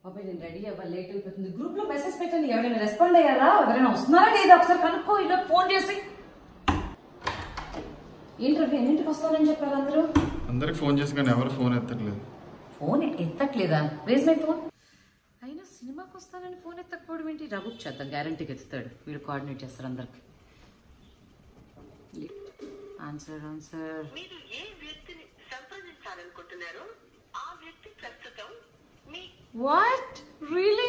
బాబాయ్ నేను రెడీ అవ్వాలి లేట్ అయిపోతుంది గ్రూప్ లో మెసేజ్ పెట్టండి ఎవరైనా రెస్పాండ్ అయ్యారా ఎవరైనా వస్తున్నారా లేదా ఒకసారి కనుక్కో ఇలా ఫోన్ చేసి ఏంటి రవి ఎన్నింటికి వస్తానని చెప్పారు అందరూ అందరికి ఫోన్ చేసి కానీ ఎవరు ఫోన్ ఎత్తట్లేదు ఫోన్ ఎత్తట్లేదా రేజ్ మై ఫోన్ అయినా సినిమాకి వస్తానని ఫోన్ ఎత్తకపోవడం ఏంటి రఘు చేద్దాం గ్యారంటీకి ఎత్తుతాడు వీడు కోఆర్డినేట్ చేస్తారు అందరికి ఆన్సర్ ఆన్సర్ మీరు ఏ వ్యక్తిని సంప్రదించాలనుకుంటున్నారో ఆ వ్యక్తి ప్రస్తుతం మీ వాట్ రియలీ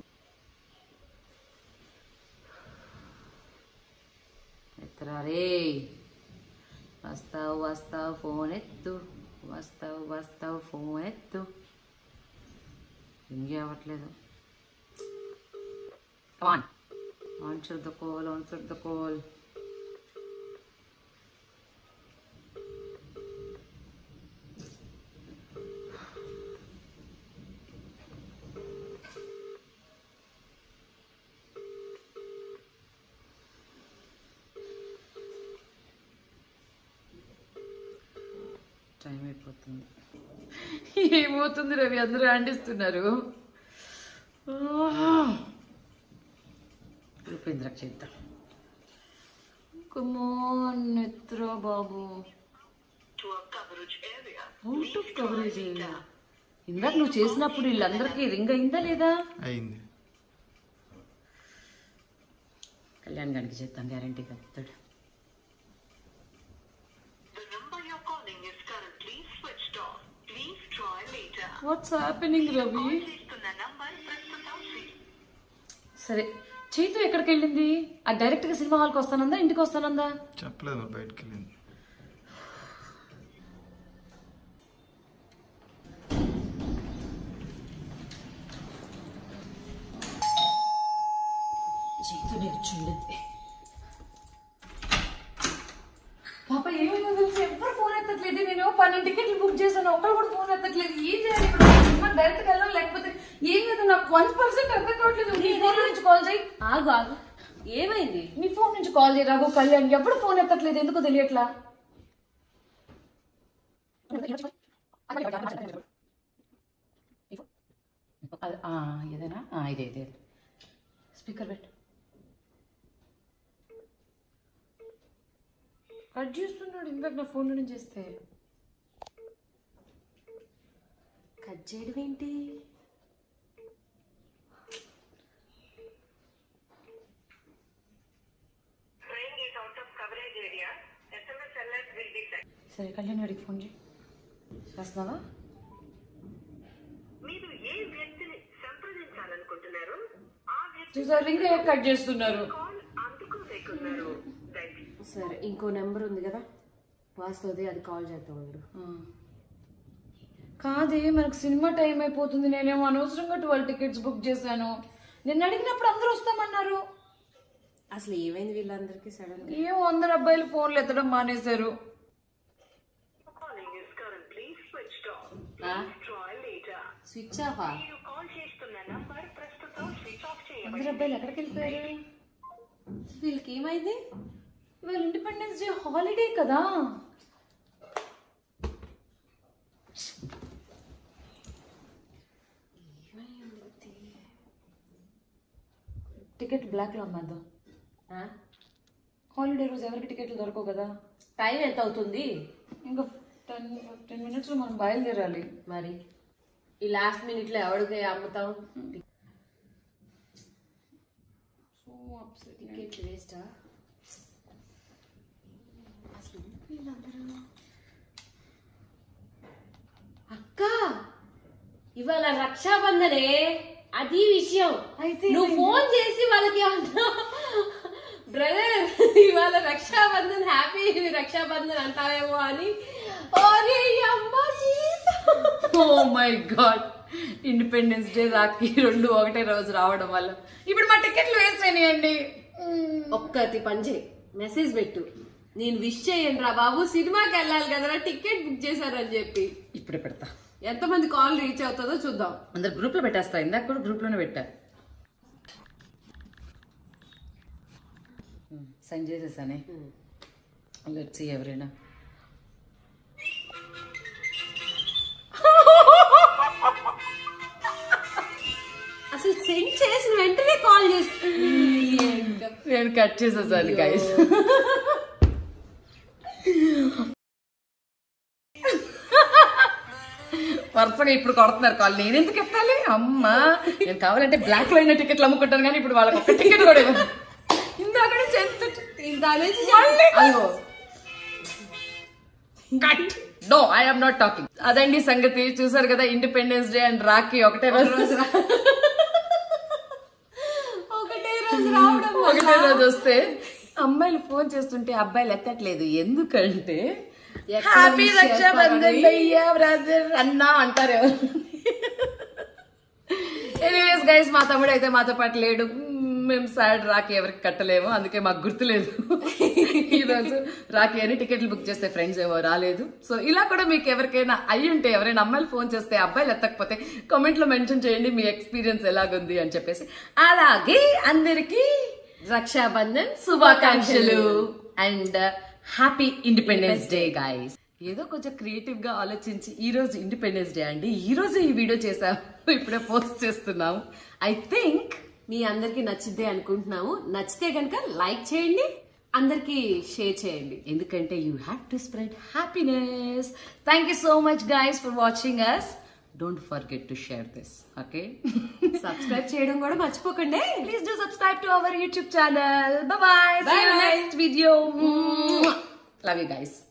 ఎత్తరా రే వస్తావు వస్తావు ఫోన్ ఎత్తు వస్తావు వస్తావు ఫోన్ ఎత్తు ఇంకే అవ్వట్లేదు on answer the call answer the call time అయిపోతుంది ఏమవుతుంది రవి అందరూ ఆండిస్తున్నారు రూపేంద్రకు చేద్దాం కమోన్ నెత్రా బాబు to a coverage area. Out of coverage ఇందాక నువ్వు చేసినప్పుడు వీళ్ళందరికీ రింగ్ అయిందా లేదా అయింది కళ్యాణ్ గారికి చేద్దాం గ్యారంటీగా చెప్తాడు The number you're calling is currently switched off. Please try later. What's happening Ravi చేస్తున్న నంబర్ ప్రస్తుతం స్విచ్ సరే చైతు ఎక్కడికి వెళ్ళింది ఆ డైరెక్ట్ గా సినిమా హాల్కి వస్తానందా ఇంటికి వస్తానందా చెప్పలేదు మరి బయటకు వెళ్ళింది చైతు నేర్చుండింది పాప ఏమైందో తెలిసి ఎవ్వరు ఫోన్ ఎత్తట్లేదు నేను పన్నెండు టికెట్లు బుక్ చేశాను ఒకళ్ళు కూడా ఫోన్ ఎత్తట్లేదు ఏం చేయాలి ఇప్పుడు సినిమా డైరెక్ట్ గా వెళ్ళాలి లేకపోతే ఏం లేదు నాకు వన్ పర్సెంట్ అర్థం కావట్లేదు నీ ఫోన్ నుంచి కాల్ చేయి ఆగు ఆగు ఏమైంది నీ ఫోన్ నుంచి కాల్ చేయి రాఘు కళ్యాణ్ ఎప్పుడు ఫోన్ ఎత్తట్లేదు ఎందుకో తెలియట్లా అది, ఆ, ఇదేనా ఆ, ఇదే ఇదే స్పీకర్ పెట్టు కట్ చేస్తున్నాడు ఇందాక నా ఫోన్ నుంచి చేస్తే కట్ చేయడం ఏంటి Train is out of coverage area. SMS alert will be sent. సరే కళ్యాణ్ వాడికి ఫోన్ చేయి చేస్తున్నావా మీరు ఏ వ్యక్తిని సంప్రదించాలనుకుంటున్నారో ఆ వ్యక్తి చూసారు రింగ్ కట్ చేస్తున్నారు కాల్ అందుకోలేకున్నారు దయచేసి సరే ఇంకో నెంబర్ ఉంది కదా వాస్తవది అది కాల్ చేద్దాం ఉండు ఆ. కాదే మనకు సినిమా టైం అయిపోతుంది నేనేమో అనవసరంగా ట్వెల్వ్ టికెట్స్ బుక్ చేశాను నిన్న అడిగినప్పుడు అందరూ వస్తామన్నారు అసలు ఏమైంది వీళ్ళందరికీ సడన్ గా ఏమో అందరు అబ్బాయిలు ఫోన్లు ఎత్తడం మానేశారు calling is currently switched off. ఆ? Please try later. స్విచ్ ఆఫా మీరు కాల్ చేస్తున్న నంబర్ ప్రస్తుతం స్విచ్ ఆఫ్ చేయబడింది అందరు అబ్బాయిలు ఎక్కడికి వెళ్ళిపోయారు వీళ్ళకి ఏమైంది ఇవాళ ఇండిపెండెన్స్ డే హాలిడే కదా టికెట్ బ్లాక్ లో అమ్మేద్దాం ఆ? హాలిడే రోజు ఎవరికి టికెట్లు దొరకవు కదా టైం ఎంత అవుతుంది ఇంకా టెన్ ఫిఫ్టీన్ మినిట్స్లో మనం బయలుదేరాలి మరి ఈ లాస్ట్ మినిట్ లో ఎవరికి అమ్ముతాం సో అప్సెట్ టికెట్ వేస్టా అసలు వీళ్ళందరూ అక్క ఇవాళ రక్షాబంధనే అది విషయం అయితే నువ్వు ఫోన్ చేసి వాళ్ళకి బ్రదర్ ఇవాళ రక్షాబంధన్ హ్యాపీ రక్షాబంధన్ అంటావేమో అని ఓరే అమ్మ oh my God Independence Day Rakhi రెండు ఒకటే రోజు రావడం వల్ల ఇప్పుడు మా టికెట్లు వేస్ట్ అయినాయండి ఒక్కటి పని చేయి మెసేజ్ పెట్టు నేను విష్ చేయండి రా బాబు సినిమాకి వెళ్ళాలి కదరా టికెట్ బుక్ చేశారని చెప్పి ఇప్పుడే పెడతా ఎంతమంది కాల్ రీచ్ అవుతుందో చూద్దాం అందరు గ్రూప్ లో పెట్టేస్తా ఇందాక కూడా గ్రూప్ లోనే పెట్టా సైన్ చేసేసానే లెట్స్ ఎవరైనా సెండ్ చేసిన వెంటనే కాల్ చేసి నేను కట్ చేసేసాను గైస్ వరుసగా ఇప్పుడు కొడుతున్నారు కాల్ నేను ఎందుకు ఎత్తాలి అమ్మా నేను కావాలంటే బ్లాక్ లో అయిన టికెట్లు అమ్ముకుంటాను కానీ ఇప్పుడు వాళ్ళకి ఒక టికెట్ కూడా ఇవ్వను ఇందాక నుంచి ఎంత దాని నుంచి మళ్ళీ అయ్యో cut no I'm not talking అదండి సంగతి చూసారు కదా ఇండిపెండెన్స్ డే అండ్ రాఖీ ఒకటే రోజు ఒకటే రోజు రావడం ఒకటే రోజు వస్తే అమ్మాయిలు ఫోన్ చేస్తుంటే అబ్బాయిలు ఎత్తట్లేదు ఎందుకంటే ఎక్కడ హ్యాపీ wish రక్షాబంధన్ చేస్తారని? భయ్యా బ్రదర్ అన్నా అంటారు ఎనీవేస్ గైస్ మా తమ్ముడు అయితే మాతో పాటు లేడు మ్మ్, మేము సాడ్ రాఖీ ఎవరికి కట్టలేము అందుకే మాకు గుర్తులేదు ఈ రోజు రాఖీ అని టికెట్లు బుక్ చేస్తే ఫ్రెండ్స్ ఏమో రాలేదు సో ఇలా కూడా మీకు ఎవరికైనా అయ్యి ఉంటే ఎవరైనా అమ్మాయిలు ఫోన్ చేస్తే అబ్బాయిలు ఎత్తకపోతే కామెంట్ లో మెన్షన్ చేయండి మీ ఎక్స్పీరియన్స్ ఎలాగుంది అని చెప్పేసి అలాగే అందరికీ రక్షాబంధన్ శుభాకాంక్షలు and happy independence day guys ఏదో కొంచెం క్రియేటివ్ గా ఆలోచించి ఈ రోజు ఇండిపెండెన్స్ డే అండి ఈ రోజు ఈ వీడియో చేసాము ఇప్పుడే పోస్ట్ చేస్తున్నాము ఐ థింక్ మీ అందరికి నచ్చిద్దే అనుకుంటున్నాము నచ్చితే గనుక లైక్ చేయండి అందరికి షేర్ చేయండి ఎందుకంటే you have to spread happiness thank you so much guys for watching us don't forget to share this okay subscribe చేయడం కూడా మర్చిపోకండి please do subscribe to our YouTube channel bye bye Bye bye. Next video love you guys